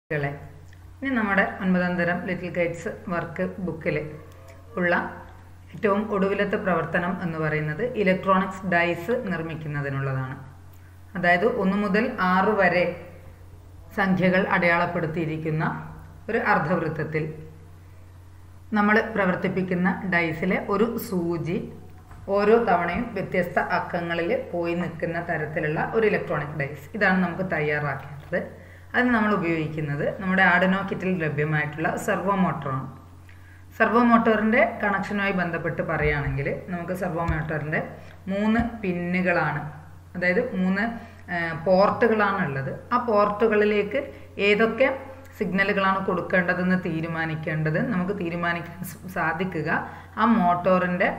കളെ ഇനി നമ്മുടെ ഒൻപതാം തരം ലിറ്റിൽ ഗൈഡ്സ് വർക്ക് ബുക്കിൽ ഉള്ള ഏറ്റവും ഒടുവിലത്തെ പ്രവർത്തനം എന്ന് പറയുന്നത് ഇലക്ട്രോണിക്സ് ഡൈസ് നിർമ്മിക്കുന്നതിനുള്ളതാണ് അതായത് ഒന്ന് മുതൽ ആറ് വരെ സംഖ്യകൾ അടയാളപ്പെടുത്തിയിരിക്കുന്ന ഒരു അർദ്ധവൃത്തത്തിൽ നമ്മൾ പ്രവർത്തിപ്പിക്കുന്ന ഡൈസിലെ ഒരു സൂചി ഓരോ തവണയും വ്യത്യസ്ത അക്കങ്ങളിൽ പോയി നിൽക്കുന്ന തരത്തിലുള്ള ഒരു ഇലക്ട്രോണിക് ഡൈസ് ഇതാണ് നമുക്ക് തയ്യാറാക്കേണ്ടത് അതിന് നമ്മൾ ഉപയോഗിക്കുന്നത് നമ്മുടെ ആഡിനോ കിറ്റിൽ ലഭ്യമായിട്ടുള്ള സെർവോ മോട്ടറാണ് സെർവോ മോട്ടോറിൻ്റെ കണക്ഷനുമായി ബന്ധപ്പെട്ട് പറയുകയാണെങ്കിൽ നമുക്ക് സെർവോ മോട്ടോറിൻ്റെ മൂന്ന് പിന്നുകളാണ് അതായത് മൂന്ന് പോർട്ടുകളാണ് ഉള്ളത് ആ പോർട്ടുകളിലേക്ക് ഏതൊക്കെ സിഗ്നലുകളാണ് കൊടുക്കേണ്ടതെന്ന് തീരുമാനിക്കേണ്ടത് നമുക്ക് തീരുമാനിക്കാൻ സാധിക്കുക ആ മോട്ടോറിൻ്റെ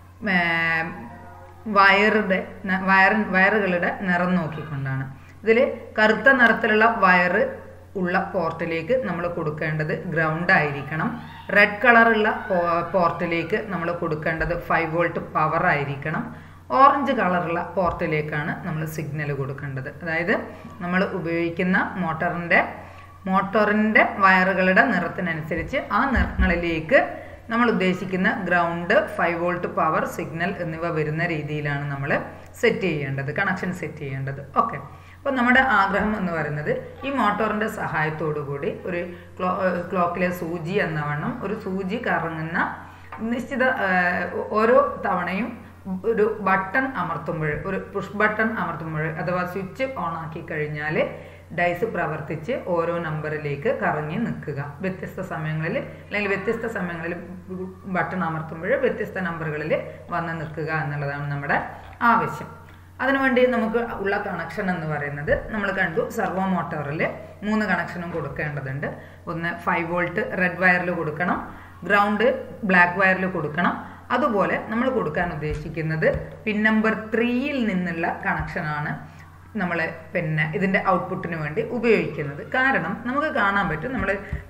വയറുടെ വയർ വയറുകളുടെ നിറം നോക്കിക്കൊണ്ടാണ് ഇതിൽ കറുത്ത നിറത്തിലുള്ള വയറ് ഉള്ള പോർട്ടിലേക്ക് നമ്മൾ കൊടുക്കേണ്ടത് ഗ്രൗണ്ട് ആയിരിക്കണം റെഡ് കളറുള്ള പോർട്ടിലേക്ക് നമ്മൾ കൊടുക്കേണ്ടത് ഫൈവ് വോൾട്ട് പവർ ആയിരിക്കണം ഓറഞ്ച് കളറുള്ള പോർട്ടിലേക്കാണ് നമ്മൾ സിഗ്നൽ കൊടുക്കേണ്ടത് അതായത് നമ്മൾ ഉപയോഗിക്കുന്ന മോട്ടറിൻ്റെ മോട്ടോറിൻ്റെ വയറുകളുടെ നിറത്തിനനുസരിച്ച് ആ നിറങ്ങളിലേക്ക് നമ്മൾ ഉദ്ദേശിക്കുന്ന ground five volt power signal എന്നിവ വരുന്ന രീതിയിലാണ് നമ്മൾ സെറ്റ് ചെയ്യേണ്ടത് കണക്ഷൻ സെറ്റ് ചെയ്യേണ്ടത് ഓക്കെ അപ്പോൾ നമ്മുടെ ആഗ്രഹം എന്ന് പറയുന്നത് ഈ മോട്ടോറിൻ്റെ സഹായത്തോടു കൂടി ഒരു ക്ലോ ക്ലോക്കിലെ സൂചി എന്ന വണ്ണം ഒരു സൂചി കറങ്ങുന്ന നിശ്ചിത ഓരോ തവണയും ഒരു ബട്ടൺ അമർത്തുമ്പോൾ ഒരു പുഷ് ബട്ടൺ അമർത്തുമ്പോൾ അഥവാ സ്വിച്ച് ഓൺ ആക്കി കഴിഞ്ഞാൽ ഡൈസ് പ്രവർത്തിച്ച് ഓരോ നമ്പറിലേക്ക് കറങ്ങി നിൽക്കുക വ്യത്യസ്ത സമയങ്ങളിൽ അല്ലെങ്കിൽ വ്യത്യസ്ത സമയങ്ങളിൽ ബട്ടൺ അമർത്തുമ്പോൾ വ്യത്യസ്ത നമ്പറുകളിൽ വന്ന് നിൽക്കുക എന്നുള്ളതാണ് നമ്മുടെ ആവശ്യം അതിനുവേണ്ടി നമുക്ക് ഉള്ള കണക്ഷൻ എന്ന് പറയുന്നത് നമ്മൾ കണ്ടു സർവോ മോട്ടോറിൽ മൂന്ന് കണക്ഷനും കൊടുക്കേണ്ടതുണ്ട് ഒന്ന് ഫൈവ് വോൾട്ട് റെഡ് വയറിൽ കൊടുക്കണം ഗ്രൗണ്ട് ബ്ലാക്ക് വയറിൽ കൊടുക്കണം അതുപോലെ നമ്മൾ കൊടുക്കാൻ ഉദ്ദേശിക്കുന്നത് പിൻ നമ്പർ ത്രീയിൽ നിന്നുള്ള കണക്ഷനാണ് നമ്മൾ പിന്നെ ഇതിൻ്റെ ഔട്ട്പുട്ടിന് വേണ്ടി ഉപയോഗിക്കുന്നത് കാരണം നമുക്ക് കാണാൻ പറ്റും നമ്മൾ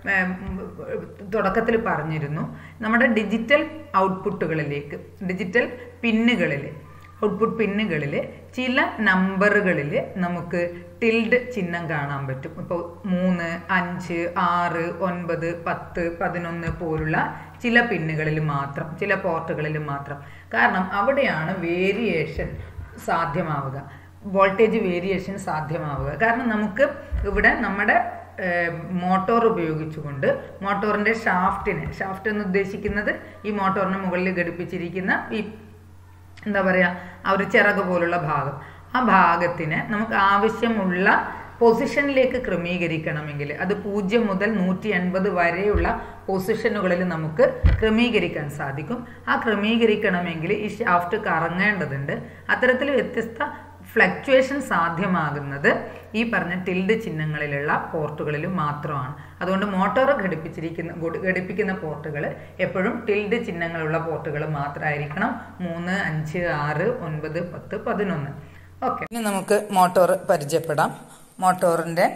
തുടക്കത്തിൽ പറഞ്ഞിരുന്നു നമ്മുടെ ഡിജിറ്റൽ ഔട്ട്പുട്ടുകളിലേക്ക് ഡിജിറ്റൽ പിന്നുകളിൽ ഔട്ട്പുട്ട് പിന്നുകളിൽ ചില നമ്പറുകളിൽ നമുക്ക് ടിൽഡ് ചിഹ്നം കാണാൻ പറ്റും ഇപ്പോൾ മൂന്ന് അഞ്ച് ആറ് ഒൻപത് പത്ത് പതിനൊന്ന് പോലുള്ള ചില പിന്നുകളിൽ മാത്രം ചില പോർട്ടുകളിൽ മാത്രം കാരണം അവിടെയാണ് വേരിയേഷൻ സാധ്യമാവുക വോൾട്ടേജ് വേരിയേഷൻ സാധ്യമാവുക കാരണം നമുക്ക് ഇവിടെ നമ്മുടെ മോട്ടോർ ഉപയോഗിച്ചുകൊണ്ട് മോട്ടോറിൻ്റെ ഷാഫ്റ്റിന് ഷാഫ്റ്റ് എന്ന് ഉദ്ദേശിക്കുന്നത് ഈ മോട്ടോറിന് മുകളിൽ ഘടിപ്പിച്ചിരിക്കുന്ന ഈ എന്താ പറയുക ആ ഒരു ചിറക് പോലുള്ള ഭാഗം ആ ഭാഗത്തിന് നമുക്ക് ആവശ്യമുള്ള പൊസിഷനിലേക്ക് ക്രമീകരിക്കണമെങ്കിൽ അത് പൂജ്യം മുതൽ നൂറ്റി എൺപത് വരെയുള്ള പൊസിഷനുകളിൽ നമുക്ക് ക്രമീകരിക്കാൻ സാധിക്കും ആ ക്രമീകരിക്കണമെങ്കിൽ ഈ ഷാഫ്റ്റ് കറങ്ങേണ്ടതുണ്ട് അത്തരത്തിൽ വ്യത്യസ്ത ഫ്ലക്ച്വേഷൻ സാധ്യമാകുന്നത് ഈ പറഞ്ഞ ടിൽഡ് ചിഹ്നങ്ങളിലുള്ള പോർട്ടുകളിൽ മാത്രമാണ് അതുകൊണ്ട് മോട്ടോർ ഘടിപ്പിച്ചിരിക്കുന്ന ഘടിപ്പിക്കുന്ന പോർട്ടുകൾ എപ്പോഴും ടിൽഡ് ചിഹ്നങ്ങളുള്ള പോർട്ടുകൾ മാത്രമായിരിക്കണം മൂന്ന് അഞ്ച് ആറ് ഒൻപത് പത്ത് പതിനൊന്ന് ഓക്കെ ഇനി നമുക്ക് മോട്ടോർ പരിചയപ്പെടാം മോട്ടോറിൻ്റെ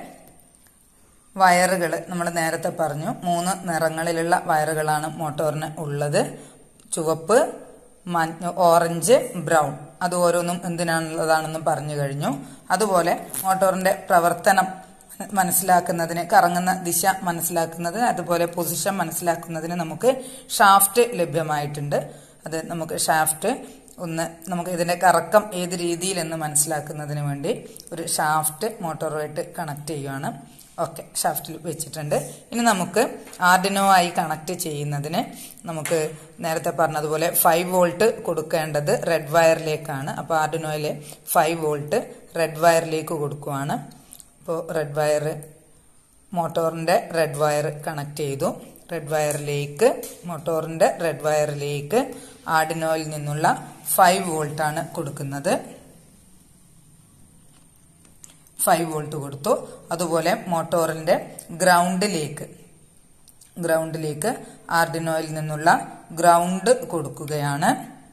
വയറുകൾ നമ്മൾ നേരത്തെ പറഞ്ഞു മൂന്ന് നിറങ്ങളിലുള്ള വയറുകളാണ് മോട്ടോറിന് ഉള്ളത് ചുവപ്പ് മഞ്ഞ ഓറഞ്ച് ബ്രൗൺ അത് ഓരോന്നും എന്തിനാണുള്ളതാണെന്നും പറഞ്ഞു കഴിഞ്ഞു അതുപോലെ മോട്ടോറിന്റെ പ്രവർത്തനം മനസ്സിലാക്കുന്നതിന് കറങ്ങുന്ന ദിശ മനസ്സിലാക്കുന്നതിന് അതുപോലെ പൊസിഷൻ മനസ്സിലാക്കുന്നതിന് നമുക്ക് ഷാഫ്റ്റ് ലഭ്യമായിട്ടുണ്ട് അത് നമുക്ക് ഷാഫ്റ്റ് ഒന്ന് നമുക്ക് ഇതിന്റെ കറക്കം ഏത് രീതിയിലെന്ന് മനസ്സിലാക്കുന്നതിന് വേണ്ടി ഒരു ഷാഫ്റ്റ് മോട്ടോറുമായിട്ട് കണക്ട് ചെയ്യുകയാണ് ഓക്കെ ഷാഫ്റ്റിൽ വെച്ചിട്ടുണ്ട് ഇനി നമുക്ക് ആർഡിനോ ആയി കണക്ട് ചെയ്യുന്നതിന് നമുക്ക് നേരത്തെ പറഞ്ഞതുപോലെ ഫൈവ് വോൾട്ട് കൊടുക്കേണ്ടത് റെഡ് വയറിലേക്കാണ് അപ്പോൾ ആർഡിനോയിലെ ഫൈവ് വോൾട്ട് റെഡ് വയറിലേക്ക് കൊടുക്കുവാണ് അപ്പോൾ റെഡ് വയർ മോട്ടോറിൻ്റെ റെഡ് വയർ കണക്ട് ചെയ്തു റെഡ് വയറിലേക്ക് മോട്ടോറിൻ്റെ റെഡ് വയറിലേക്ക് ആർഡിനോയിൽ നിന്നുള്ള ഫൈവ് വോൾട്ടാണ് കൊടുക്കുന്നത് ഫൈവ് വോൾട്ട് കൊടുത്തു അതുപോലെ മോട്ടോറിന്റെ ഗ്രൗണ്ടിലേക്ക് ഗ്രൗണ്ടിലേക്ക് ആർഡിനോയിൽ നിന്നുള്ള ഗ്രൗണ്ട് കൊടുക്കുകയാണ്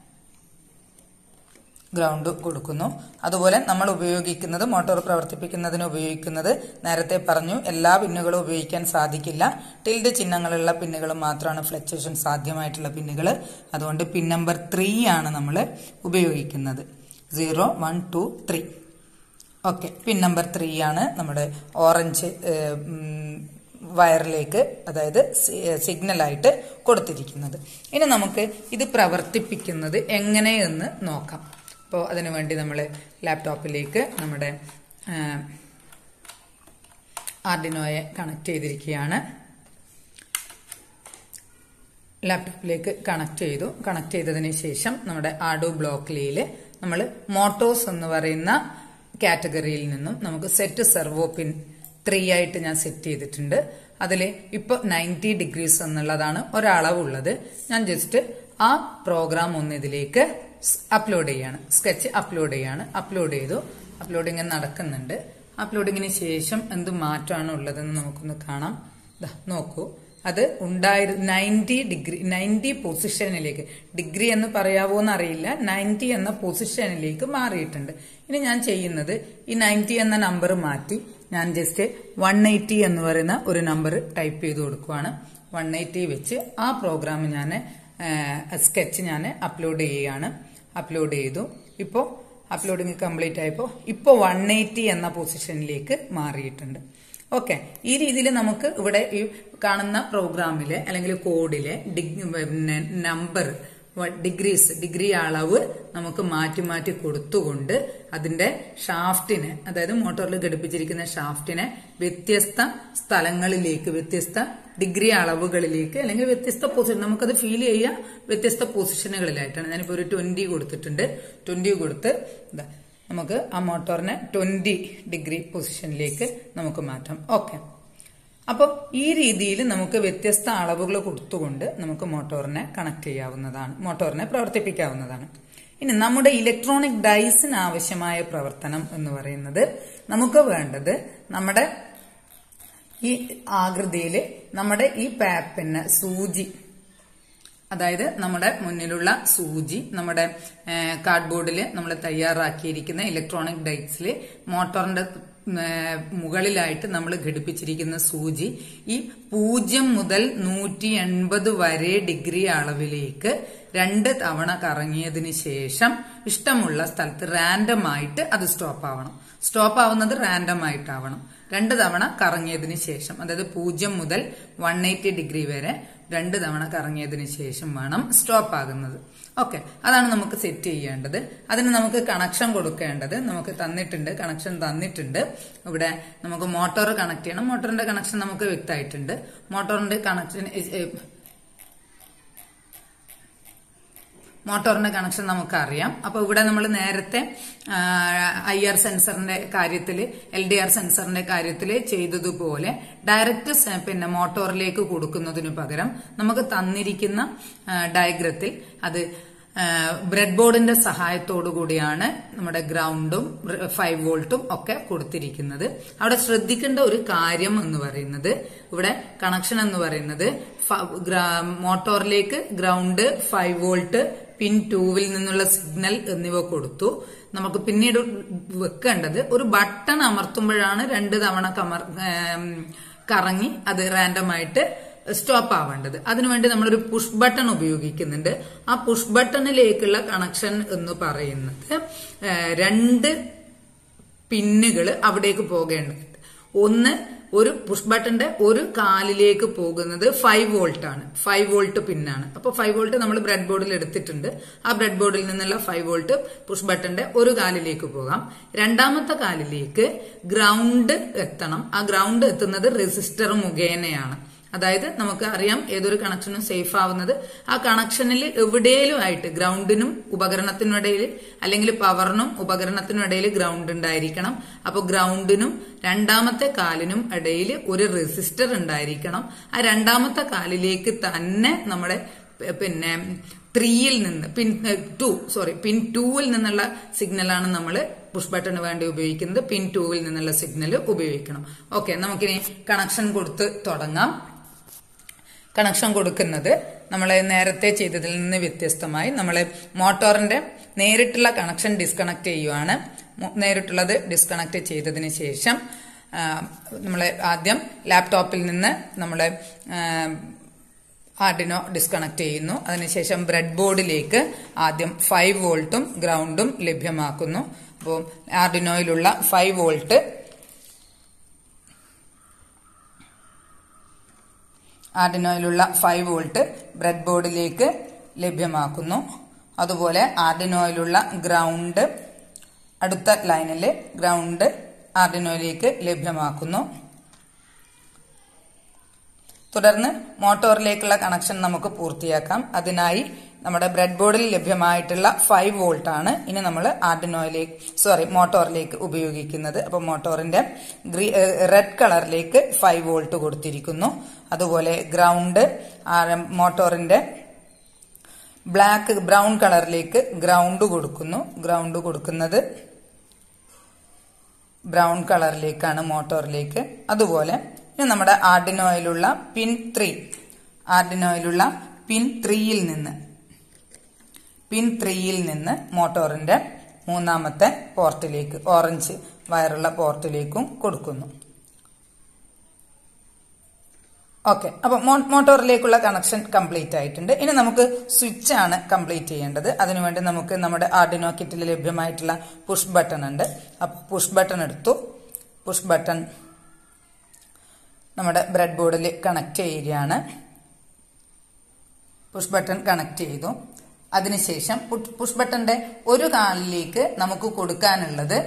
ഗ്രൗണ്ട് കൊടുക്കുന്നു അതുപോലെ നമ്മൾ ഉപയോഗിക്കുന്നത് മോട്ടോർ പ്രവർത്തിപ്പിക്കുന്നതിന് ഉപയോഗിക്കുന്നത് നേരത്തെ പറഞ്ഞു എല്ലാ പിന്നുകളും ഉപയോഗിക്കാൻ സാധിക്കില്ല ടിൽഡ് ചിഹ്നങ്ങളുള്ള പിന്നുകൾ മാത്രമാണ് ഫ്ലക്ച്വേഷൻ സാധ്യമായിട്ടുള്ള പിന്നുകൾ അതുകൊണ്ട് പിൻ നമ്പർ ത്രീ ആണ് നമ്മൾ ഉപയോഗിക്കുന്നത് zero one two three okay pin number three ആണ് നമ്മുടെ ഓറഞ്ച് വയറിലേക്ക് അതായത് സിഗ്നലായിട്ട് കൊടുത്തിരിക്കുന്നത് ഇനി നമുക്ക് ഇത് പ്രവർത്തിപ്പിക്കുന്നത് എങ്ങനെയെന്ന് നോക്കാം അപ്പോൾ അതിനുവേണ്ടി നമ്മൾ ലാപ്ടോപ്പിലേക്ക് നമ്മുടെ ആർഡിനോയെ കണക്ട് ചെയ്തിരിക്കുകയാണ് ലാപ്ടോപ്പിലേക്ക് കണക്ട് ചെയ്തു കണക്ട് ചെയ്തതിന് ശേഷം നമ്മുടെ ആഡോ ബ്ലോക്കിലിയിൽ നമ്മൾ മോട്ടോസ് എന്ന് പറയുന്ന കാറ്റഗറിയിൽ നിന്നും നമുക്ക് സെറ്റ് സെർവോ പിൻ ത്രീ ആയിട്ട് ഞാൻ സെറ്റ് ചെയ്തിട്ടുണ്ട് അതിൽ ഇപ്പോൾ നയൻറ്റി ഡിഗ്രീസ് എന്നുള്ളതാണ് ഒരളവുള്ളത് ഞാൻ ജസ്റ്റ് ആ പ്രോഗ്രാം ഒന്ന് ഇതിലേക്ക് അപ്ലോഡ് ചെയ്യാണ് സ്കെച്ച് അപ്ലോഡ് ചെയ്യാണ് അപ്ലോഡ് ചെയ്തു അപ്ലോഡിങ് നടക്കുന്നുണ്ട് അപ്ലോഡിങ്ങിന് ശേഷം എന്ത് മാറ്റമാണ് ഉള്ളതെന്ന് നമുക്കൊന്ന് കാണാം ദാ നോക്കൂ അത് ഉണ്ടായിരുന്നു നയൻറ്റി ഡിഗ്രി നയൻറ്റി പൊസിഷനിലേക്ക് ഡിഗ്രി എന്ന് പറയാവോ എന്നറിയില്ല നയൻറ്റി എന്ന പൊസിഷനിലേക്ക് മാറിയിട്ടുണ്ട് ഇനി ഞാൻ ചെയ്യുന്നത് ഈ നയൻറ്റി എന്ന നമ്പർ മാറ്റി ഞാൻ ജസ്റ്റ് വൺ എയ്റ്റി എന്ന് പറയുന്ന ഒരു നമ്പർ ടൈപ്പ് ചെയ്ത് കൊടുക്കുവാണ് വൺ എയ്റ്റി വെച്ച് ആ പ്രോഗ്രാം ഞാൻ സ്കെച്ച് ഞാൻ അപ്ലോഡ് ചെയ്യുകയാണ് അപ്ലോഡ് ചെയ്തു ഇപ്പോൾ അപ്ലോഡിങ് കംപ്ലീറ്റ് ആയപ്പോൾ ഇപ്പോൾ വൺ എയ്റ്റി എന്ന പൊസിഷനിലേക്ക് മാറിയിട്ടുണ്ട് ഓക്കെ ഈ രീതിയിൽ നമുക്ക് ഇവിടെ ഈ കാണുന്ന പ്രോഗ്രാമിലെ അല്ലെങ്കിൽ കോഡിലെ പിന്നെ നമ്പർ ഡിഗ്രീസ് ഡിഗ്രി അളവ് നമുക്ക് മാറ്റി മാറ്റി കൊടുത്തുകൊണ്ട് അതിന്റെ ഷാഫ്റ്റിനെ അതായത് മോട്ടോറിൽ ഘടിപ്പിച്ചിരിക്കുന്ന ഷാഫ്റ്റിനെ വ്യത്യസ്ത സ്ഥലങ്ങളിലേക്ക് വ്യത്യസ്ത ഡിഗ്രി അളവുകളിലേക്ക് അല്ലെങ്കിൽ വ്യത്യസ്ത പൊസിഷൻ നമുക്കത് ഫീൽ ചെയ്യാം വ്യത്യസ്ത പൊസിഷനുകളിലായിട്ടാണ് ഞാനിപ്പോൾ ഒരു ട്വന്റി കൊടുത്തിട്ടുണ്ട് ട്വന്റി കൊടുത്ത് എന്താ നമുക്ക് ആ മോട്ടോറിനെ ട്വന്റി ഡിഗ്രി പൊസിഷനിലേക്ക് നമുക്ക് മാറ്റാം ഓക്കെ അപ്പോൾ ഈ രീതിയിൽ നമുക്ക് വ്യത്യസ്ത അളവുകൾ കൊടുത്തുകൊണ്ട് നമുക്ക് മോട്ടോറിനെ കണക്ട് ചെയ്യാവുന്നതാണ് മോട്ടോറിനെ പ്രവർത്തിപ്പിക്കാവുന്നതാണ് ഇനി നമ്മുടെ ഇലക്ട്രോണിക് ഡൈസിന് ആവശ്യമായ പ്രവർത്തനം എന്ന് പറയുന്നത് നമുക്ക് വേണ്ടത് നമ്മുടെ ഈ ആകൃതിയിൽ നമ്മുടെ ഈ പാപ്പിന് സൂചി അതായത് നമ്മുടെ മുന്നിലുള്ള സൂചി നമ്മുടെ കാർഡ്ബോർഡിൽ നമ്മൾ തയ്യാറാക്കിയിരിക്കുന്ന ഇലക്ട്രോണിക് ഡൈറ്റ്സിൽ മോട്ടോറിന്റെ മുകളിലായിട്ട് നമ്മൾ ഘടിപ്പിച്ചിരിക്കുന്ന സൂചി ഈ പൂജ്യം മുതൽ നൂറ്റി എൺപത് വരെ ഡിഗ്രി അളവിലേക്ക് രണ്ട് തവണ കറങ്ങിയതിന് ശേഷം ഇഷ്ടമുള്ള സ്ഥലത്ത് റാൻഡം ആയിട്ട് അത് സ്റ്റോപ്പ് ആവണം സ്റ്റോപ്പ് ആവുന്നത് റാൻഡം ആയിട്ടാവണം രണ്ട് തവണ കറങ്ങിയതിന് ശേഷം അതായത് പൂജ്യം മുതൽ വൺ എയ്റ്റി ഡിഗ്രി വരെ രണ്ട് തവണ കറങ്ങിയതിന് ശേഷം വേണം സ്റ്റോപ്പ് ആകുന്നത് ഓക്കെ അതാണ് നമുക്ക് സെറ്റ് ചെയ്യേണ്ടത് അതിന് നമുക്ക് കണക്ഷൻ കൊടുക്കേണ്ടത് നമുക്ക് തന്നിട്ടുണ്ട് കണക്ഷൻ തന്നിട്ടുണ്ട് ഇവിടെ നമുക്ക് മോട്ടോർ കണക്ട് ചെയ്യണം മോട്ടോറിന്റെ കണക്ഷൻ നമുക്ക് വ്യക്തമായിട്ടുണ്ട് മോട്ടോറിന്റെ കണക്ഷൻ മോട്ടോറിന്റെ കണക്ഷൻ നമുക്കറിയാം അപ്പൊ ഇവിടെ നമ്മൾ നേരത്തെ ഐ ആർ സെൻസറിന്റെ കാര്യത്തിൽ എൽ ഡി ആർ സെൻസറിന്റെ കാര്യത്തിൽ ചെയ്തതുപോലെ ഡയറക്റ്റ് പിന്നെ മോട്ടോറിലേക്ക് കൊടുക്കുന്നതിനു പകരം നമുക്ക് തന്നിരിക്കുന്ന ഡയഗ്രത്തിൽ അത് ബ്രെഡ് ബോർഡിന്റെ സഹായത്തോടു കൂടിയാണ് നമ്മുടെ ഗ്രൗണ്ടും ഫൈവ് വോൾട്ടും ഒക്കെ കൊടുത്തിരിക്കുന്നത് അവിടെ ശ്രദ്ധിക്കേണ്ട ഒരു കാര്യം എന്ന് പറയുന്നത് ഇവിടെ കണക്ഷൻ എന്ന് പറയുന്നത് മോട്ടോറിലേക്ക് ഗ്രൗണ്ട് ഫൈവ് വോൾട്ട് പിൻ ടൂവിൽ നിന്നുള്ള സിഗ്നൽ എന്നിവ കൊടുത്തു നമുക്ക് പിന്നീട് വെക്കേണ്ടത് ഒരു ബട്ടൺ അമർത്തുമ്പോഴാണ് രണ്ട് തവണ കമർ കറങ്ങി അത് റാൻഡമായിട്ട് സ്റ്റോപ്പ് ആവേണ്ടത് അതിനുവേണ്ടി നമ്മളൊരു പുഷ് ബട്ടൺ ഉപയോഗിക്കുന്നുണ്ട് ആ പുഷ് ബട്ടണിലേക്കുള്ള കണക്ഷൻ എന്ന് പറയുന്നത് രണ്ട് പിന്നുകൾ അവിടേക്ക് പോകേണ്ടതുണ്ട് ഒന്ന് ഒരു പുഷ് ബട്ടന്റെ ഒരു കാലിലേക്ക് പോകുന്നത് ഫൈവ് വോൾട്ട് ആണ് ഫൈവ് വോൾട്ട് പിന്നാണ് അപ്പൊ ഫൈവ് വോൾട്ട് നമ്മൾ ബ്രെഡ് ബോർഡിൽ എടുത്തിട്ടുണ്ട് ആ ബ്രെഡ് ബോർഡിൽ നിന്നുള്ള ഫൈവ് വോൾട്ട് പുഷ് ബട്ടന്റെ ഒരു കാലിലേക്ക് പോകാം രണ്ടാമത്തെ കാലിലേക്ക് ഗ്രൗണ്ട് എത്തണം ആ ഗ്രൗണ്ട് എത്തുന്നത് റെസിസ്റ്റർ മുഖേനയാണ് അതായത് നമുക്ക് അറിയാം ഏതൊരു കണക്ഷനും സേഫ് ആവുന്നത് ആ കണക്ഷനിൽ എവിടെയും ആയിട്ട് ഗ്രൗണ്ടിനും ഉപകരണത്തിനും ഇടയിൽ അല്ലെങ്കിൽ പവറിനും ഉപകരണത്തിനും ഇടയിൽ ഗ്രൗണ്ട് ഉണ്ടായിരിക്കണം അപ്പോൾ ഗ്രൗണ്ടിനും രണ്ടാമത്തെ കാലിനും ഇടയിൽ ഒരു റെസിസ്റ്റർ ഉണ്ടായിരിക്കണം ആ രണ്ടാമത്തെ കാലിലേക്ക് തന്നെ നമ്മുടെ പിന്നെ ത്രീയിൽ നിന്ന് പിൻ ടു സോറി പിൻ ടൂവിൽ നിന്നുള്ള സിഗ്നലാണ് നമ്മൾ പുഷ് ബട്ടണ് വേണ്ടി ഉപയോഗിക്കുന്നത് പിൻ ടൂവിൽ നിന്നുള്ള സിഗ്നൽ ഉപയോഗിക്കണം ഓക്കെ നമുക്കിനി കണക്ഷൻ കൊടുത്ത് തുടങ്ങാം കണക്ഷൻ കൊടുക്കുന്നത് നമ്മൾ നേരത്തെ ചെയ്തതിൽ നിന്ന് വ്യത്യസ്തമായി നമ്മൾ മോട്ടോറിന്റെ നേരിട്ടുള്ള കണക്ഷൻ ഡിസ്കണക്ട് ചെയ്യുവാണ് നേരിട്ടുള്ളത് ഡിസ്കണക്ട് ചെയ്തതിന് ശേഷം നമ്മൾ ആദ്യം ലാപ്ടോപ്പിൽ നിന്ന് നമ്മൾ ആർഡിനോ ഡിസ്കണക്ട് ചെയ്യുന്നു അതിനുശേഷം ബ്രെഡ് ബോർഡിലേക്ക് ആദ്യം ഫൈവ് വോൾട്ടും ഗ്രൗണ്ടും ലഭ്യമാക്കുന്നു അപ്പോൾ ആർഡിനോയിലുള്ള ഫൈവ് വോൾട്ട് ആർഡിനോയിലുള്ള ഫൈവ് വോൾട്ട് ബ്രെഡ് ബോർഡിലേക്ക് ലഭ്യമാക്കുന്നു അതുപോലെ ആർഡിനോയിലുള്ള ഗ്രൗണ്ട് അടുത്ത ലൈനിൽ ഗ്രൗണ്ട് ആർഡിനോയിലേക്ക് ലഭ്യമാക്കുന്നു തുടർന്ന് മോട്ടോറിലേക്കുള്ള കണക്ഷൻ നമുക്ക് പൂർത്തിയാക്കാം അതിനായി നമ്മുടെ ബ്രെഡ് ബോർഡിൽ ലഭ്യമായിട്ടുള്ള ഫൈവ് വോൾട്ട് ആണ് ഇനി നമ്മൾ ആർഡിനോയിലേക്ക് സോറി മോട്ടോറിലേക്ക് ഉപയോഗിക്കുന്നത് അപ്പൊ മോട്ടോറിന്റെ റെഡ് കളറിലേക്ക് ഫൈവ് വോൾട്ട് കൊടുത്തിരിക്കുന്നു അതുപോലെ ഗ്രൗണ്ട് മോട്ടോറിന്റെ ബ്ലാക്ക് ബ്രൗൺ കളറിലേക്ക് ഗ്രൗണ്ട് കൊടുക്കുന്നു ഗ്രൗണ്ട് കൊടുക്കുന്നത് ബ്രൗൺ കളറിലേക്കാണ് മോട്ടോറിലേക്ക് അതുപോലെ ഇനി നമ്മുടെ ആർഡിനോയിലുള്ള പിൻ ത്രീ ആർഡിനോയിലുള്ള പിൻ ത്രീയിൽ നിന്ന് പിൻ ത്രീയിൽ നിന്ന് മോട്ടോറിന്റെ മൂന്നാമത്തെ പോർട്ടിലേക്ക് ഓറഞ്ച് വയറുള്ള പോർട്ടിലേക്കും കൊടുക്കുന്നു ഓക്കെ അപ്പൊ മോട്ടോറിലേക്കുള്ള കണക്ഷൻ കംപ്ലീറ്റ് ആയിട്ടുണ്ട് ഇനി നമുക്ക് സ്വിച്ച് ആണ് കംപ്ലീറ്റ് ചെയ്യേണ്ടത് അതിനുവേണ്ടി നമുക്ക് നമ്മുടെ ആർഡിനോ കിറ്റിൽ ലഭ്യമായിട്ടുള്ള പുഷ് ബട്ടൺ ഉണ്ട് അപ്പൊ പുഷ് ബട്ടൺ എടുത്തു പുഷ് ബട്ടൺ നമ്മുടെ ബ്രെഡ് ബോർഡിൽ കണക്ട് ചെയ്യുകയാണ് പുഷ് ബട്ടൺ കണക്ട് ചെയ്തു അതിനുശേഷം പുഷ് ബട്ടന്റെ ഒരു കാലിലേക്ക് നമുക്ക് കൊടുക്കാനുള്ളത്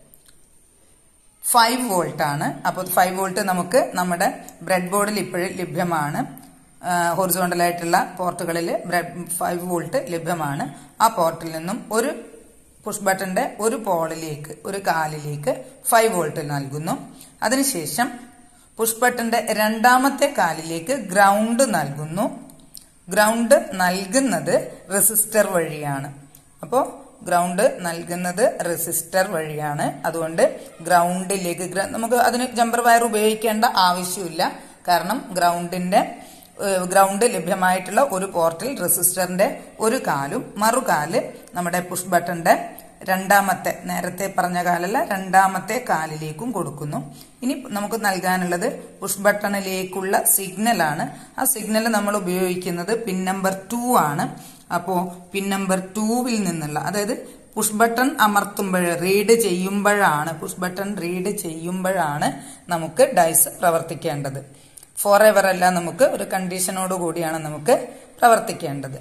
ഫൈവ് വോൾട്ട് ആണ് അപ്പോൾ ഫൈവ് വോൾട്ട് നമുക്ക് നമ്മുടെ ബ്രെഡ് ബോർഡിൽ ഇപ്പോഴും ലഭ്യമാണ് ഹൊറിസോണ്ടൽ ആയിട്ടുള്ള പോർട്ടുകളിൽ ഫൈവ് വോൾട്ട് ലഭ്യമാണ് ആ പോർട്ടിൽ നിന്നും ഒരു പുഷ് ബട്ടന്റെ ഒരു പോളിലേക്ക് ഒരു കാലിലേക്ക് ഫൈവ് വോൾട്ട് നൽകുന്നു അതിനുശേഷം പുഷ് ബട്ടന്റെ രണ്ടാമത്തെ കാലിലേക്ക് ഗ്രൗണ്ട് നൽകുന്നു ഗ്രൗണ്ട് നൽകുന്നത് റെസിസ്റ്റർ വഴിയാണ് അപ്പോൾ ഗ്രൗണ്ട് നൽകുന്നത് റെസിസ്റ്റർ വഴിയാണ് അതുകൊണ്ട് ഗ്രൗണ്ടിലേക്ക് നമുക്ക് അതിന് ജമ്പർ വയർ ഉപയോഗിക്കേണ്ട ആവശ്യമില്ല കാരണം ഗ്രൗണ്ടിന്റെ ഗ്രൗണ്ട് ലഭ്യമായിട്ടുള്ള ഒരു പോർട്ടിൽ റെസിസ്റ്ററിന്റെ ഒരു കാലും മറുകാല് നമ്മുടെ പുഷ് ബട്ടന്റെ രണ്ടാമത്തെ നേരത്തെ പറഞ്ഞ കാലല്ല രണ്ടാമത്തെ കാലിലേക്കും കൊടുക്കുന്നു ഇനി നമുക്ക് നൽകാനുള്ളത് പുഷ് ബട്ടണിലേക്കുള്ള സിഗ്നലാണ് ആ സിഗ്നൽ നമ്മൾ ഉപയോഗിക്കുന്നത് പിൻ നമ്പർ ടു ആണ് അപ്പോ പിൻ നമ്പർ ടൂവിൽ നിന്നുള്ള അതായത് പുഷ് ബട്ടൺ അമർത്തുമ്പോൾ റീഡ് ചെയ്യുമ്പോഴാണ് പുഷ് ബട്ടൺ റീഡ് ചെയ്യുമ്പോഴാണ് നമുക്ക് ഡൈസ് പ്രവർത്തിക്കേണ്ടത് ഫോർ എവർ അല്ല നമുക്ക് ഒരു കണ്ടീഷനോട് കൂടിയാണ് നമുക്ക് പ്രവർത്തിക്കേണ്ടത്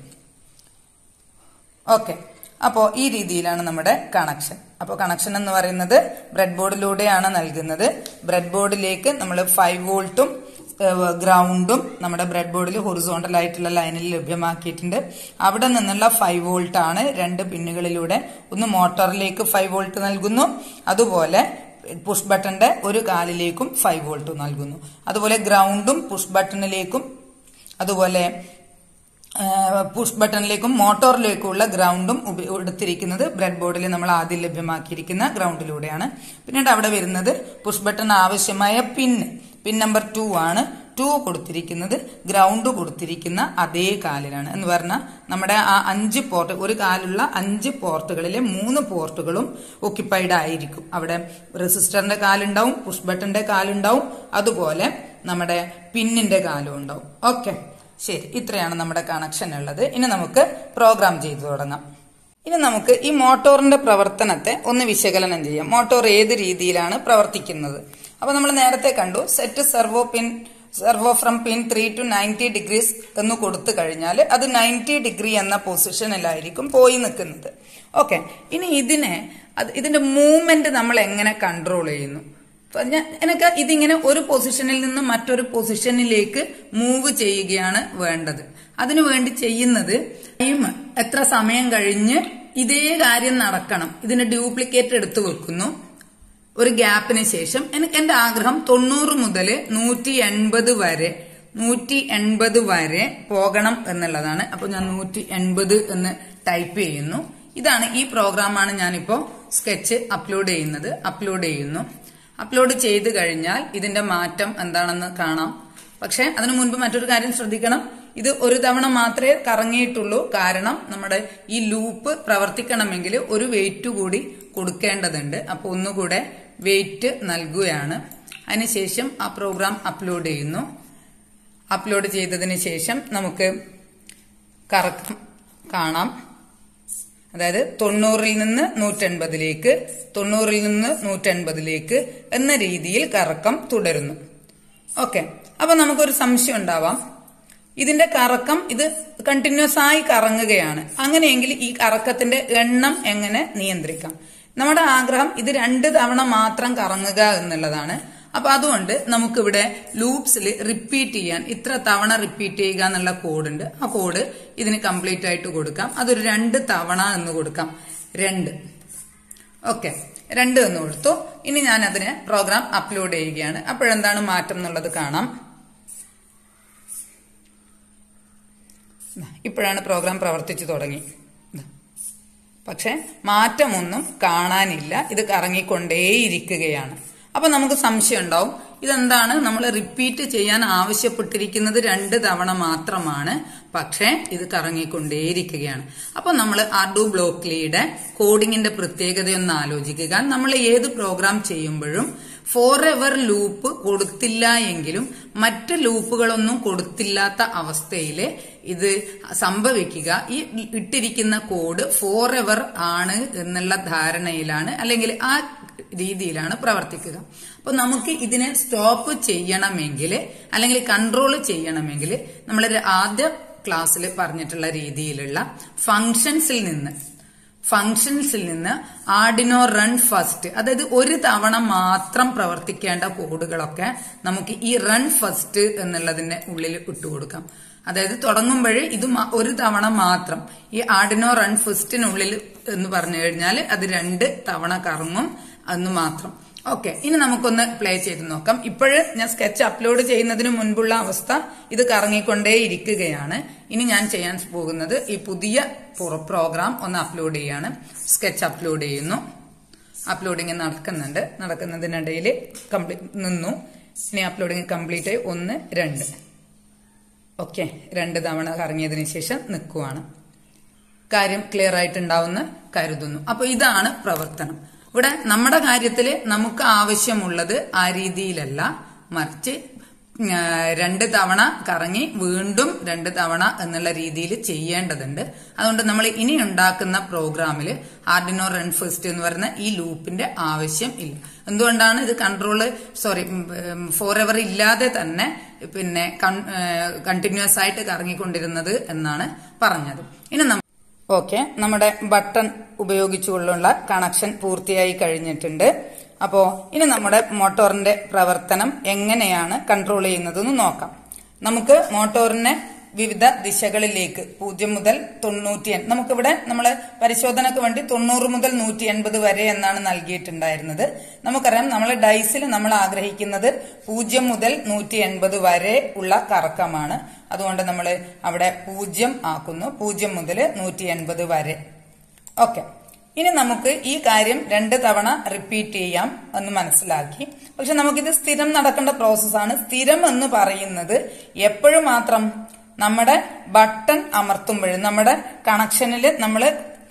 ഓക്കെ അപ്പോൾ ഈ രീതിയിലാണ് നമ്മുടെ കണക്ഷൻ അപ്പോൾ കണക്ഷൻ എന്ന് പറയുന്നത് ബ്രെഡ് ബോർഡിലൂടെയാണ് നൽകുന്നത് ബ്രെഡ് ബോർഡിലേക്ക് നമ്മൾ ഫൈവ് വോൾട്ടും ഗ്രൗണ്ടും നമ്മുടെ ബ്രെഡ് ബോർഡിൽ ഹൊറിസോണ്ടൽ ആയിട്ടുള്ള ലൈനിൽ ലഭ്യമാക്കിയിട്ടുണ്ട് അവിടെ നിന്നുള്ള ഫൈവ് വോൾട്ട് ആണ് രണ്ട് പിന്നുകളിലൂടെ ഒന്ന് മോട്ടോറിലേക്ക് ഫൈവ് വോൾട്ട് നൽകുന്നു അതുപോലെ പുഷ് ബട്ടന്റെ ഒരു കാലിലേക്കും ഫൈവ് വോൾട്ട് നൽകുന്നു അതുപോലെ ഗ്രൗണ്ടും പുഷ് ബട്ടണിലേക്കും അതുപോലെ പുഷ് ബട്ടണിലേക്കും മോട്ടോറിലേക്കുള്ള ഗ്രൗണ്ടും എടുത്തിരിക്കുന്നത് ബ്രെഡ് ബോർഡിൽ നമ്മൾ ആദ്യം ലഭ്യമാക്കിയിരിക്കുന്ന ഗ്രൗണ്ടിലൂടെയാണ് പിന്നീട് അവിടെ വരുന്നത് പുഷ് ബട്ടൺ ആവശ്യമായ പിൻ പിൻ നമ്പർ ടു ആണ് ടു കൊടുത്തിരിക്കുന്നത് ഗ്രൗണ്ട് കൊടുത്തിരിക്കുന്ന അതേ കാലിലാണ് എന്ന് പറഞ്ഞാൽ നമ്മുടെ ആ അഞ്ച് പോർട്ട് ഒരു കാലുള്ള അഞ്ച് പോർട്ടുകളിലെ മൂന്ന് പോർട്ടുകളും ഒക്യുപ്പൈഡ് ആയിരിക്കും അവിടെ റെസിസ്റ്ററിന്റെ കാലുണ്ടാവും പുഷ് ബട്ടന്റെ കാലുണ്ടാവും അതുപോലെ നമ്മുടെ പിന്നിന്റെ കാലും ഉണ്ടാവും ഓക്കെ ശരി ഇത്രയാണ് നമ്മുടെ കണക്ഷൻ ഉള്ളത് ഇനി നമുക്ക് പ്രോഗ്രാം ചെയ്തു തുടങ്ങാം ഇനി നമുക്ക് ഈ മോട്ടോറിന്റെ പ്രവർത്തനത്തെ ഒന്ന് വിശകലനം ചെയ്യാം മോട്ടോർ ഏത് രീതിയിലാണ് പ്രവർത്തിക്കുന്നത് അപ്പൊ നമ്മൾ നേരത്തെ കണ്ടു set servo pin servo from pin three to ninety degrees എന്ന് കൊടുത്തു കഴിഞ്ഞാൽ അത് നയൻറ്റി ഡിഗ്രി എന്ന പൊസിഷനിലായിരിക്കും പോയി നിൽക്കുന്നത് ഓക്കെ ഇനി ഇതിനെ അത് ഇതിന്റെ മൂവ്മെന്റ് നമ്മൾ എങ്ങനെ കൺട്രോൾ ചെയ്യുന്നു എനിക്ക് ഇതിങ്ങനെ ഒരു പൊസിഷനിൽ നിന്ന് മറ്റൊരു പൊസിഷനിലേക്ക് മൂവ് ചെയ്യുകയാണ് വേണ്ടത് അതിനു വേണ്ടി ചെയ്യുന്നത് ടൈം എത്ര സമയം കഴിഞ്ഞ് ഇതേ കാര്യം നടക്കണം ഇതിന് ഡ്യൂപ്ലിക്കേറ്റ് എടുത്തു വെക്കുന്നു ഒരു ഗ്യാപ്പിന് ശേഷം എനിക്ക് എന്റെ ആഗ്രഹം തൊണ്ണൂറ് മുതൽ നൂറ്റി എൺപത് വരെ നൂറ്റി എൺപത് വരെ പോകണം എന്നുള്ളതാണ് അപ്പൊ ഞാൻ നൂറ്റി എൺപത് എന്ന് ടൈപ്പ് ചെയ്യുന്നു ഇതാണ് ഈ പ്രോഗ്രാമാണ് ഞാനിപ്പോ സ്കെച്ച് അപ്ലോഡ് ചെയ്യുന്നത് അപ്ലോഡ് ചെയ്യുന്നു അപ്ലോഡ് ചെയ്ത് കഴിഞ്ഞാൽ ഇതിന്റെ മാറ്റം എന്താണെന്ന് കാണാം പക്ഷെ അതിനു മുൻപ് മറ്റൊരു കാര്യം ശ്രദ്ധിക്കണം ഇത് ഒരു തവണ മാത്രമേ കറങ്ങിയിട്ടുള്ളൂ കാരണം നമ്മുടെ ഈ ലൂപ്പ് പ്രവർത്തിക്കണമെങ്കിൽ ഒരു വെയിറ്റ് കൂടി കൊടുക്കേണ്ടതുണ്ട് അപ്പൊ ഒന്നുകൂടെ വെയിറ്റ് നൽകുകയാണ് അതിനുശേഷം ആ പ്രോഗ്രാം അപ്ലോഡ് ചെയ്യുന്നു അപ്ലോഡ് ചെയ്തതിന് ശേഷം നമുക്ക് കറക്കം കാണാം അതായത് തൊണ്ണൂറിൽ നിന്ന് നൂറ്റൻപതിലേക്ക് തൊണ്ണൂറിൽ നിന്ന് നൂറ്റൻപതിലേക്ക് എന്ന രീതിയിൽ കറക്കം തുടരുന്നു ഓക്കെ അപ്പൊ നമുക്കൊരു സംശയം ഉണ്ടാവാം ഇതിന്റെ കറക്കം ഇത് കണ്ടിന്യൂസ് ആയി കറങ്ങുകയാണ് അങ്ങനെയെങ്കിൽ ഈ കറക്കത്തിന്റെ എണ്ണം എങ്ങനെ നിയന്ത്രിക്കാം നമ്മുടെ ആഗ്രഹം ഇത് രണ്ട് തവണ മാത്രം കറങ്ങുക എന്നുള്ളതാണ് അപ്പൊ അതുകൊണ്ട് നമുക്കിവിടെ ലൂപ്സിൽ റിപ്പീറ്റ് ചെയ്യാൻ ഇത്ര തവണ റിപ്പീറ്റ് ചെയ്യുക എന്നുള്ള കോഡുണ്ട് ആ കോഡ് ഇതിന് കംപ്ലീറ്റ് ആയിട്ട് കൊടുക്കാം അതൊരു രണ്ട് തവണ എന്ന് കൊടുക്കാം രണ്ട് ഓക്കെ രണ്ട് എന്ന് കൊടുത്തു ഇനി ഞാൻ അതിന് പ്രോഗ്രാം അപ്ലോഡ് ചെയ്യുകയാണ് അപ്പോഴെന്താണ് മാറ്റം എന്നുള്ളത് കാണാം ഇപ്പോഴാണ് പ്രോഗ്രാം പ്രവർത്തിച്ചു തുടങ്ങി പക്ഷെ മാറ്റമൊന്നും കാണാനില്ല ഇത് കറങ്ങിക്കൊണ്ടേയിരിക്കുകയാണ് അപ്പൊ നമുക്ക് സംശയം ഉണ്ടാവും ഇതെന്താണ് നമ്മൾ റിപ്പീറ്റ് ചെയ്യാൻ ആവശ്യപ്പെട്ടിരിക്കുന്നത് രണ്ട് തവണ മാത്രമാണ് പക്ഷേ ഇത് കറങ്ങിക്കൊണ്ടേയിരിക്കുകയാണ് അപ്പൊ നമ്മൾ അഡു ബ്ലോക്ക്ലിയുടെ കോഡിങ്ങിന്റെ പ്രത്യേകതയൊന്ന് ആലോചിക്കുക നമ്മൾ ഏത് പ്രോഗ്രാം ചെയ്യുമ്പോഴും ഫോർ എവർ ലൂപ്പ് കൊടുത്തില്ല എങ്കിലും മറ്റ് ലൂപ്പുകളൊന്നും കൊടുത്തില്ലാത്ത അവസ്ഥയിൽ ഇത് സംഭവിക്കുക ഈ ഇട്ടിരിക്കുന്ന കോഡ് ഫോർ എവർ ആണ് എന്നുള്ള ധാരണയിലാണ് അല്ലെങ്കിൽ ആ രീതിയിലാണ് പ്രവർത്തിക്കുക അപ്പൊ നമുക്ക് ഇതിനെ സ്റ്റോപ്പ് ചെയ്യണമെങ്കിൽ അല്ലെങ്കിൽ കൺട്രോൾ ചെയ്യണമെങ്കിൽ നമ്മൾ ആദ്യ ക്ലാസ്സിൽ പറഞ്ഞിട്ടുള്ള രീതിയിലുള്ള ഫങ്ഷൻസിൽ നിന്ന് ഫങ്ഷൻസിൽ നിന്ന് ആർഡിനോ റൺ ഫസ്റ്റ് അതായത് ഒരു തവണ മാത്രം പ്രവർത്തിക്കേണ്ട കോഡുകളൊക്കെ നമുക്ക് ഈ റൺ ഫസ്റ്റ് എന്നുള്ളതിന്റെ ഉള്ളിൽ ഇട്ടുകൊടുക്കാം അതായത് തുടങ്ങുമ്പോഴേ ഇത് ഒരു തവണ മാത്രം ഈ ആർഡിനോ റൺ ഫസ്റ്റിനുള്ളിൽ എന്ന് പറഞ്ഞു കഴിഞ്ഞാൽ അത് രണ്ട് തവണ കറങ്ങും എന്ന് മാത്രം ഓക്കെ ഇനി നമുക്കൊന്ന് പ്ലേ ചെയ്ത് നോക്കാം ഇപ്പോഴ് ഞാൻ സ്കെച്ച് അപ്ലോഡ് ചെയ്യുന്നതിന് മുൻപുള്ള അവസ്ഥ ഇത് കറങ്ങിക്കൊണ്ടേ ഇരിക്കുകയാണ് ഇനി ഞാൻ ചെയ്യാൻ പോകുന്നത് ഈ പുതിയ പ്രോഗ്രാം ഒന്ന് അപ്ലോഡ് ചെയ്യാണ് സ്കെച്ച് അപ്ലോഡ് ചെയ്യുന്നു അപ്ലോഡിങ് നടക്കുന്നുണ്ട് നടക്കുന്നതിനിടയിൽ കംപ്ലീറ്റ് നിന്നു ഇനി അപ്ലോഡിങ് കംപ്ലീറ്റ് ആയി ഒന്ന് രണ്ട് ഓക്കെ രണ്ട് തവണ കറങ്ങിയതിന് ശേഷം നിൽക്കുവാണ് കാര്യം ക്ലിയർ ആയിട്ടുണ്ടാവുമെന്ന് കരുതുന്നു അപ്പൊ ഇതാണ് പ്രവർത്തനം ഇവിടെ നമ്മുടെ കാര്യത്തിൽ നമുക്ക് ആവശ്യമുള്ളത് ആ രീതിയിലല്ല മറിച്ച് രണ്ട് തവണ കറങ്ങി വീണ്ടും രണ്ട് തവണ എന്നുള്ള രീതിയിൽ ചെയ്യേണ്ടതുണ്ട് അതുകൊണ്ട് നമ്മൾ ഇനി ഉണ്ടാക്കുന്ന പ്രോഗ്രാമിൽ ആർഡിനോ റൺ ഫസ്റ്റ് എന്ന് പറയുന്ന ഈ ലൂപ്പിന്റെ ആവശ്യം ഇല്ല എന്തുകൊണ്ടാണ് ഇത് കൺട്രോള് സോറി ഫോർ എവർ ഇല്ലാതെ തന്നെ പിന്നെ കണ്ടിന്യൂസ് ആയിട്ട് കറങ്ങിക്കൊണ്ടിരുന്നത് എന്നാണ് പറഞ്ഞത് ഇനി നമ്മൾ ഓക്കെ നമ്മുടെ ബട്ടൺ ഉപയോഗിച്ചുകൊണ്ടുള്ള കണക്ഷൻ പൂർത്തിയായി കഴിഞ്ഞിട്ടുണ്ട് അപ്പോ ഇനി നമ്മുടെ മോട്ടോറിന്റെ പ്രവർത്തനം എങ്ങനെയാണ് കൺട്രോൾ ചെയ്യുന്നതെന്ന് നോക്കാം നമുക്ക് മോട്ടോറിനെ വിവിധ ദിശകളിലേക്ക് പൂജ്യം മുതൽ തൊണ്ണൂറ്റി നമുക്കിവിടെ നമ്മൾ പരിശോധനയ്ക്ക് വേണ്ടി തൊണ്ണൂറ് മുതൽ നൂറ്റി എൺപത് വരെ എന്നാണ് നൽകിയിട്ടുണ്ടായിരുന്നത് നമുക്കറിയാം നമ്മൾ ഡൈസിൽ നമ്മൾ ആഗ്രഹിക്കുന്നത് പൂജ്യം മുതൽ നൂറ്റി എൺപത് വരെ ഉള്ള കറക്കമാണ് അതുകൊണ്ട് നമ്മൾ അവിടെ പൂജ്യം ആക്കുന്നു പൂജ്യം മുതൽ നൂറ്റി എൺപത് വരെ ഓക്കെ ഇനി നമുക്ക് ഈ കാര്യം രണ്ട് തവണ റിപ്പീറ്റ് ചെയ്യാം എന്ന് മനസ്സിലാക്കി പക്ഷെ നമുക്കിത് സ്ഥിരം നടക്കേണ്ട പ്രോസസ്സാണ് സ്ഥിരം എന്ന് പറയുന്നത് എപ്പോഴും മാത്രം നമ്മുടെ ബട്ടൺ അമർത്തുമ്പോഴും നമ്മുടെ കണക്ഷനിൽ നമ്മൾ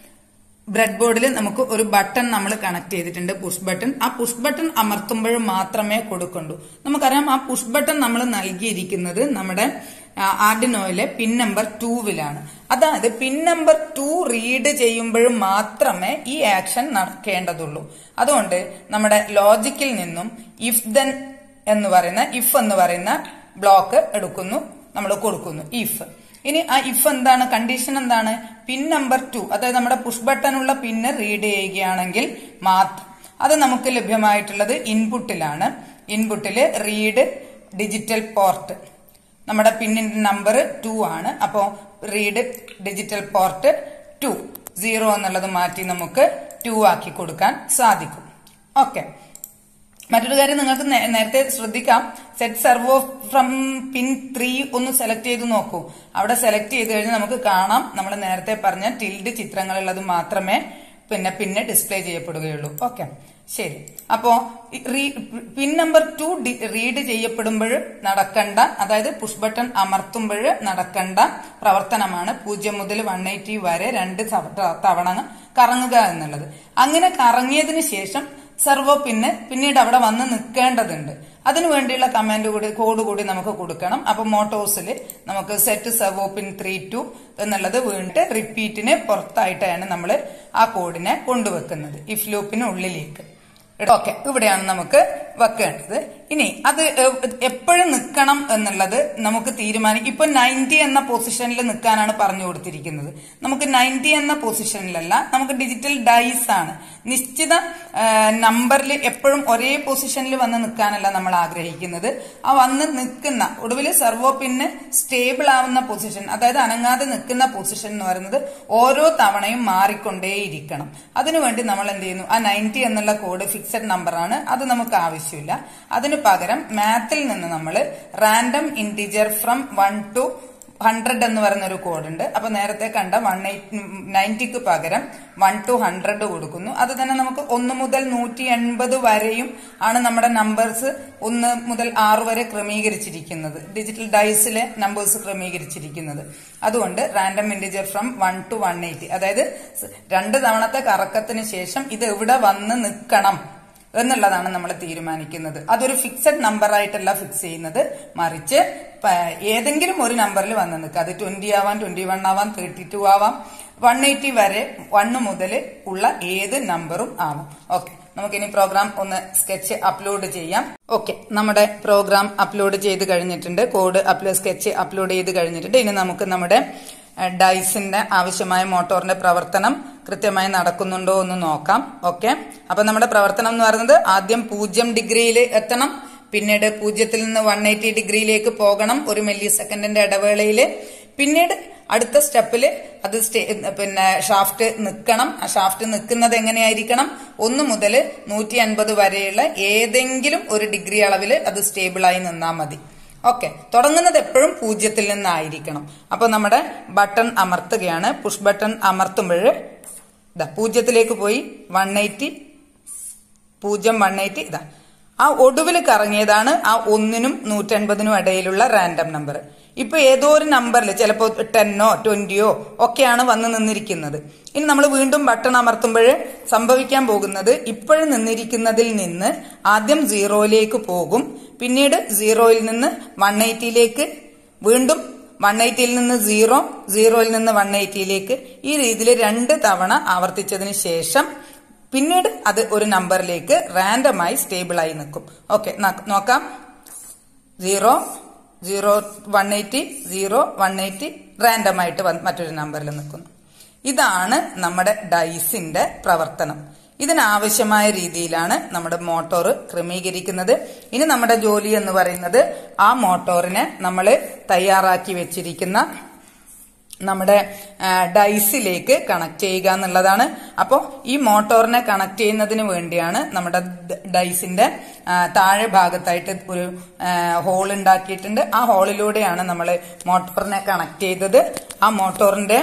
ബ്രെഡ് ബോർഡിൽ നമുക്ക് ഒരു ബട്ടൺ നമ്മൾ കണക്ട് ചെയ്തിട്ടുണ്ട് പുഷ് ബട്ടൺ ആ പുഷ് ബട്ടൺ അമർത്തുമ്പോഴും മാത്രമേ കൊടുക്കുള്ളൂ നമുക്കറിയാം ആ പുഷ് ബട്ടൺ നമ്മൾ നൽകിയിരിക്കുന്നത് നമ്മുടെ ആർഡിനോയിലെ പിൻ നമ്പർ ടൂവിലാണ് അതായത് പിൻ നമ്പർ ടു റീഡ് ചെയ്യുമ്പോഴും മാത്രമേ ഈ ആക്ഷൻ നടക്കേണ്ടതുള്ളൂ അതുകൊണ്ട് നമ്മുടെ ലോജിക്കിൽ നിന്നും ഇഫ് ദെൻ എന്ന് പറയുന്ന ഇഫ് എന്ന് പറയുന്ന ബ്ലോക്ക് എടുക്കുന്നു നമ്മൾ കൊടുക്കുന്നു ഇഫ് ഇനി ആ ഇഫ് എന്താണ് കണ്ടീഷൻ എന്താണ് പിൻ നമ്പർ ടു അതായത് നമ്മുടെ പുഷ് ബട്ടണുള്ള പിന്ന് റീഡ് ചെയ്യുകയാണെങ്കിൽ മാത്രം അത് നമുക്ക് ലഭ്യമായിട്ടുള്ളത് ഇൻപുട്ടിലാണ് ഇൻപുട്ടില് റീഡ് ഡിജിറ്റൽ പോർട്ട് നമ്മുടെ പിന്നിന്റെ നമ്പർ ടു ആണ് അപ്പോ read digital port two zero എന്നുള്ളത് മാറ്റി നമുക്ക് ടു ആക്കി കൊടുക്കാൻ സാധിക്കും ഓക്കെ മറ്റൊരു കാര്യം നിങ്ങൾക്ക് നേരത്തെ ശ്രദ്ധിക്കാം set servo from pin three ഒന്ന് സെലക്ട് ചെയ്ത് നോക്കൂ അവിടെ സെലക്ട് ചെയ്ത് കഴിഞ്ഞാൽ നമുക്ക് കാണാം നമ്മൾ നേരത്തെ പറഞ്ഞ ടിൽഡ് ചിത്രങ്ങളുള്ളത് മാത്രമേ പിന്നെ പിന്നെ ഡിസ്പ്ലേ ചെയ്യപ്പെടുകയുള്ളൂ ഓക്കെ ശരി അപ്പോ പിൻ നമ്പർ ടു റീഡ് ചെയ്യപ്പെടുമ്പോൾ നടക്കേണ്ട അതായത് പുഷ് ബട്ടൺ അമർത്തുമ്പോൾ നടക്കേണ്ട പ്രവർത്തനമാണ് പൂജ്യം മുതൽ വൺ എയ്റ്റി വരെ രണ്ട് തവണ കറങ്ങുക എന്നുള്ളത് അങ്ങനെ കറങ്ങിയതിന് ശേഷം സെർവോ പിന്നെ പിന്നീട് അവിടെ വന്ന് നിൽക്കേണ്ടതുണ്ട് അതിനു വേണ്ടിയുള്ള കമാൻഡ് കൂടി കോഡ് കൂടി നമുക്ക് കൊടുക്കണം അപ്പൊ മോട്ടോഴ്സിൽ നമുക്ക് set servo pin three to എന്നുള്ളത് വീണ്ടും റിപ്പീറ്റിന് പുറത്തായിട്ടാണ് നമ്മൾ ആ കോഡിനെ കൊണ്ടുവെക്കുന്നത് ഇഫ് ലൂപ്പിന് ഉള്ളിലേക്ക് ഓക്കെ ഇവിടെയാണ് നമുക്ക് വെക്കേണ്ടത് ഇനി അത് എപ്പോഴും നിൽക്കണം എന്നുള്ളത് നമുക്ക് തീരുമാനിക്കും ഇപ്പൊ നയൻറ്റി എന്ന പൊസിഷനിൽ നിൽക്കാനാണ് പറഞ്ഞു കൊടുത്തിരിക്കുന്നത് നമുക്ക് നയൻറ്റി എന്ന പൊസിഷനിലല്ല നമുക്ക് ഡിജിറ്റൽ ഡൈസ് ആണ് നിശ്ചിത നമ്പറിൽ എപ്പോഴും ഒരേ പൊസിഷനിൽ വന്ന് നിൽക്കാനല്ല നമ്മൾ ആഗ്രഹിക്കുന്നത് ആ വന്ന് നിൽക്കുന്ന ഒടുവിൽ സെർവോ പിന്നെ സ്റ്റേബിൾ ആവുന്ന പൊസിഷൻ അതായത് അനങ്ങാതെ നിൽക്കുന്ന പൊസിഷൻ എന്ന് പറയുന്നത് ഓരോ തവണയും മാറിക്കൊണ്ടേയിരിക്കണം അതിനുവേണ്ടി നമ്മൾ എന്ത് ചെയ്യുന്നു ആ നയൻറ്റി എന്നുള്ള കോഡ് ഫിക്സഡ് നമ്പറാണ് അത് നമുക്ക് ആവശ്യമില്ല അതിന് പകരം മാത്തിൽ നിന്ന് നമ്മൾ random integer from one to hundred എന്ന് പറയുന്ന ഒരു കോഡ് ഉണ്ട് അപ്പൊ നേരത്തെ കണ്ട വൺ എയ്റ്റ് നയൻറ്റിക്ക് പകരം വൺ ടു ഹൺഡ്രഡ് കൊടുക്കുന്നു അത് തന്നെ നമുക്ക് ഒന്ന് മുതൽ നൂറ്റി എൺപത് വരെയും ആണ് നമ്മുടെ നമ്പേഴ്സ് ഒന്ന് മുതൽ ആറ് വരെ ക്രമീകരിച്ചിരിക്കുന്നത് ഡിജിറ്റൽ ഡൈസിലെ നമ്പേഴ്സ് ക്രമീകരിച്ചിരിക്കുന്നത് അതുകൊണ്ട് random integer from one to one eighty അതായത് രണ്ട് തവണത്തെ കറക്കത്തിന് ശേഷം ഇത് എവിടെ വന്ന് നിൽക്കണം എന്നുള്ളതാണ് നമ്മൾ തീരുമാനിക്കുന്നത് അതൊരു ഫിക്സഡ് നമ്പർ ആയിട്ടല്ല ഫിക്സ് ചെയ്യുന്നത് മറിച്ച് ഏതെങ്കിലും ഒരു നമ്പറിൽ വന്ന് നിൽക്കുക അത് ട്വന്റി ആവാം ട്വന്റി വൺ ആവാം തേർട്ടി ടു ആവാം വൺ എയ്റ്റി വരെ വണ്ണ് മുതൽ ഉള്ള ഏത് നമ്പറും ആവാം ഓക്കെ നമുക്കിനി പ്രോഗ്രാം ഒന്ന് സ്കെച്ച് അപ്ലോഡ് ചെയ്യാം ഓക്കെ നമ്മുടെ പ്രോഗ്രാം അപ്ലോഡ് ചെയ്ത് കഴിഞ്ഞിട്ടുണ്ട് കോഡ് അപ്ലോഡ് സ്കെച്ച് അപ്ലോഡ് ചെയ്ത് കഴിഞ്ഞിട്ടുണ്ട് ഇനി നമുക്ക് നമ്മുടെ ഡൈസിന്റെ ആവശ്യമായ മോട്ടോറിന്റെ പ്രവർത്തനം കൃത്യമായി നടക്കുന്നുണ്ടോ എന്ന് നോക്കാം ഓക്കെ അപ്പൊ നമ്മുടെ പ്രവർത്തനം എന്ന് പറയുന്നത് ആദ്യം പൂജ്യം ഡിഗ്രിയിൽ എത്തണം പിന്നീട് പൂജ്യത്തിൽ നിന്ന് വൺ എയ്റ്റി ഡിഗ്രിയിലേക്ക് പോകണം ഒരു മില്ലി സെക്കൻഡിന്റെ ഇടവേളയിൽ പിന്നീട് അടുത്ത സ്റ്റെപ്പിൽ അത് പിന്നെ ഷാഫ്റ്റ് നിൽക്കണം ആ ഷാഫ്റ്റ് നിൽക്കുന്നത് എങ്ങനെയായിരിക്കണം ഒന്ന് മുതൽ നൂറ്റി അൻപത് വരെയുള്ള ഏതെങ്കിലും ഒരു ഡിഗ്രി അളവിൽ അത് സ്റ്റേബിളായി നിന്നാൽ മതി ഓക്കെ തുടങ്ങുന്നത് എപ്പോഴും പൂജ്യത്തിൽ നിന്നായിരിക്കണം അപ്പൊ നമ്മുടെ ബട്ടൺ അമർത്തുകയാണ് പുഷ് ബട്ടൺ അമർത്തുമ്പോൾ ഇതാ പൂജ്യത്തിലേക്ക് പോയി വൺ എയ്റ്റി പൂജ്യം വൺ എയ്റ്റി ഇതാ ആ ഒടുവിൽ കറങ്ങിയതാണ് ആ ഒന്നിനും നൂറ്റൻപതിനും ഇടയിലുള്ള റാൻഡം നമ്പർ ഇപ്പൊ ഏതോ ഒരു നമ്പറിൽ ചിലപ്പോൾ ടെന്നോ ട്വന്റിയോ ഒക്കെയാണ് വന്ന് നിന്നിരിക്കുന്നത് ഇനി നമ്മൾ വീണ്ടും ബട്ടൺ അമർത്തുമ്പോൾ സംഭവിക്കാൻ പോകുന്നത് ഇപ്പോഴും നിന്നിരിക്കുന്നതിൽ നിന്ന് ആദ്യം സീറോയിലേക്ക് പോകും പിന്നീട് സീറോയിൽ നിന്ന് വൺ എയ്റ്റിയിലേക്ക് വീണ്ടും വൺ എയ്റ്റിയിൽ നിന്ന് സീറോ സീറോയിൽ നിന്ന് വൺ എയ്റ്റിയിലേക്ക് ഈ രീതിയിൽ രണ്ട് തവണ ആവർത്തിച്ചതിന് ശേഷം പിന്നീട് അത് ഒരു നമ്പറിലേക്ക് റാൻഡമായി സ്റ്റേബിളായി നിൽക്കും ഓക്കെ നോക്കാം zero zero one eighty zero one eighty റാൻഡമായിട്ട് മറ്റൊരു നമ്പറിൽ നിൽക്കുന്നു ഇതാണ് നമ്മുടെ ഡൈസിന്റെ പ്രവർത്തനം ഇതിനാവശ്യമായ രീതിയിലാണ് നമ്മുടെ മോട്ടോർ ക്രമീകരിക്കുന്നത് ഇനി നമ്മുടെ ജോലി എന്ന് പറയുന്നത് ആ മോട്ടോറിനെ നമ്മൾ തയ്യാറാക്കി വെച്ചിരിക്കുന്ന നമ്മുടെ ഡൈസിലേക്ക് കണക്ട് ചെയ്യുക എന്നുള്ളതാണ് അപ്പോൾ ഈ മോട്ടോറിനെ കണക്ട് ചെയ്യുന്നതിന് വേണ്ടിയാണ് നമ്മുടെ ഡൈസിന്റെ താഴെ ഭാഗത്തായിട്ട് ഒരു ഹോൾ ഉണ്ടാക്കിയിട്ടുണ്ട് ആ ഹോളിലൂടെയാണ് നമ്മൾ മോട്ടോറിനെ കണക്ട് ചെയ്തത് ആ മോട്ടോറിന്റെ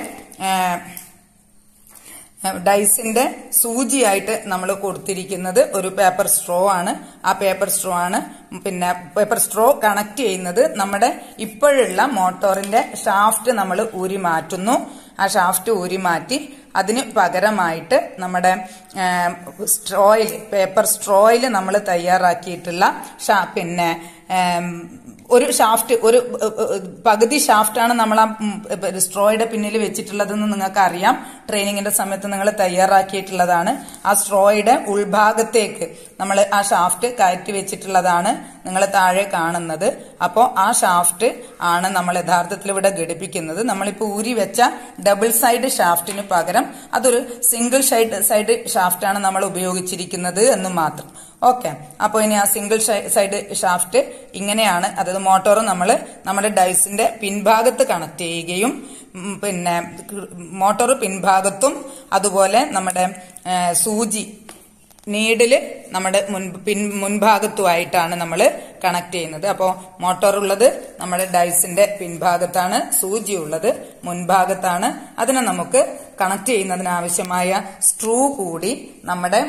ഡൈസിന്റെ സൂചിയായിട്ട് നമ്മൾ കൊടുത്തിരിക്കുന്നത് ഒരു പേപ്പർ സ്ട്രോ ആണ് ആ പേപ്പർ സ്ട്രോ ആണ് പിന്നെ പേപ്പർ സ്ട്രോ കണക്ട് ചെയ്യുന്നത് നമ്മുടെ ഇപ്പോഴുള്ള മോട്ടോറിന്റെ ഷാഫ്റ്റ് നമ്മൾ ഊരി മാറ്റുന്നു ആ ഷാഫ്റ്റ് ഊരി മാറ്റി അതിന് പകരമായിട്ട് നമ്മുടെ സ്ട്രോയിൽ പേപ്പർ സ്ട്രോയിൽ നമ്മൾ തയ്യാറാക്കിയിട്ടുള്ള ഷാ പിന്നെ ഒരു ഷാഫ്റ്റ് ഒരു പകുതി ഷാഫ്റ്റാണ് നമ്മൾ ആ സ്ട്രോയുടെ പിന്നിൽ വെച്ചിട്ടുള്ളതെന്ന് നിങ്ങൾക്ക് അറിയാം ട്രെയിനിങ്ങിന്റെ സമയത്ത് നിങ്ങൾ തയ്യാറാക്കിയിട്ടുള്ളതാണ് ആ സ്ട്രോയുടെ ഉൾഭാഗത്തേക്ക് നമ്മൾ ആ ഷാഫ്റ്റ് കയറ്റി വെച്ചിട്ടുള്ളതാണ് നിങ്ങൾ താഴെ കാണുന്നത് അപ്പോൾ ആ ഷാഫ്റ്റ് ആണ് നമ്മൾ യഥാർത്ഥത്തിൽ ഇവിടെ ഘടിപ്പിക്കുന്നത് നമ്മളിപ്പോൾ ഊരി വെച്ച ഡബിൾ സൈഡ് ഷാഫ്റ്റിന് പകരം അതൊരു സിംഗിൾ സൈഡ് സൈഡ് ഷാഫ്റ്റാണ് നമ്മൾ ഉപയോഗിച്ചിരിക്കുന്നത് എന്ന് മാത്രം ഓക്കെ അപ്പോൾ ഇനി ആ സിംഗിൾ സൈഡ് ഷാഫ്റ്റ് ഇങ്ങനെയാണ് അതായത് മോട്ടോർ നമ്മൾ നമ്മുടെ ഡൈസിന്റെ പിൻഭാഗത്ത് കണക്ട് ചെയ്യുകയും പിന്നെ മോട്ടോർ പിൻഭാഗത്തും അതുപോലെ നമ്മുടെ സൂചി നീഡില് നമ്മുടെ മുൻ പിൻ മുൻഭാഗത്തുമായിട്ടാണ് നമ്മൾ കണക്ട് ചെയ്യുന്നത് അപ്പോൾ മോട്ടോർ ഉള്ളത് നമ്മുടെ ഡൈസിന്റെ പിൻഭാഗത്താണ് സൂചി ഉള്ളത് മുൻഭാഗത്താണ് അതിനെ നമുക്ക് കണക്ട് ചെയ്യുന്നതിന് ആവശ്യമായ സ്ട്രൂ കൂടി നമ്മുടെ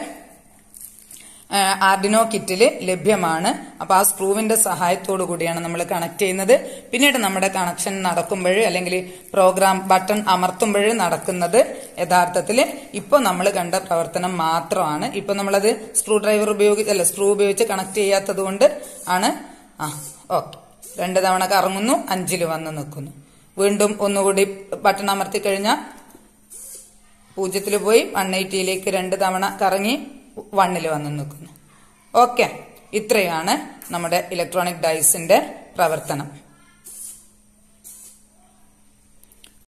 ആർഡിനോ കിറ്റിൽ ലഭ്യമാണ് അപ്പൊ ആ സ്ക്രൂവിന്റെ സഹായത്തോടു കൂടിയാണ് നമ്മൾ കണക്ട് ചെയ്യുന്നത് പിന്നീട് നമ്മുടെ കണക്ഷൻ നടക്കുമ്പോൾ അല്ലെങ്കിൽ പ്രോഗ്രാം ബട്ടൺ അമർത്തുമ്പോൾ നടക്കുന്നത് യഥാർത്ഥത്തിൽ ഇപ്പൊ നമ്മൾ കണ്ട പ്രവർത്തനം മാത്രമാണ് ഇപ്പൊ നമ്മളത് സ്ക്രൂ ഡ്രൈവർ ഉപയോഗിച്ച് അല്ല സ്ക്രൂ ഉപയോഗിച്ച് കണക്ട് ചെയ്യാത്തത് കൊണ്ട് ആണ് ആ ഓക്കെ രണ്ട് തവണ കറങ്ങുന്നു അഞ്ചിൽ വന്ന് നിൽക്കുന്നു വീണ്ടും ഒന്നുകൂടി ബട്ടൺ അമർത്തി കഴിഞ്ഞാൽ പൂജ്യത്തിൽ പോയി വൺ എയ്റ്റിയിലേക്ക് രണ്ട് തവണ കറങ്ങി വണ്ണിൽ വന്ന് നിൽക്കുന്നു ഓക്കെ ഇത്രയാണ് നമ്മുടെ ഇലക്ട്രോണിക് ഡൈസിന്റെ പ്രവർത്തനം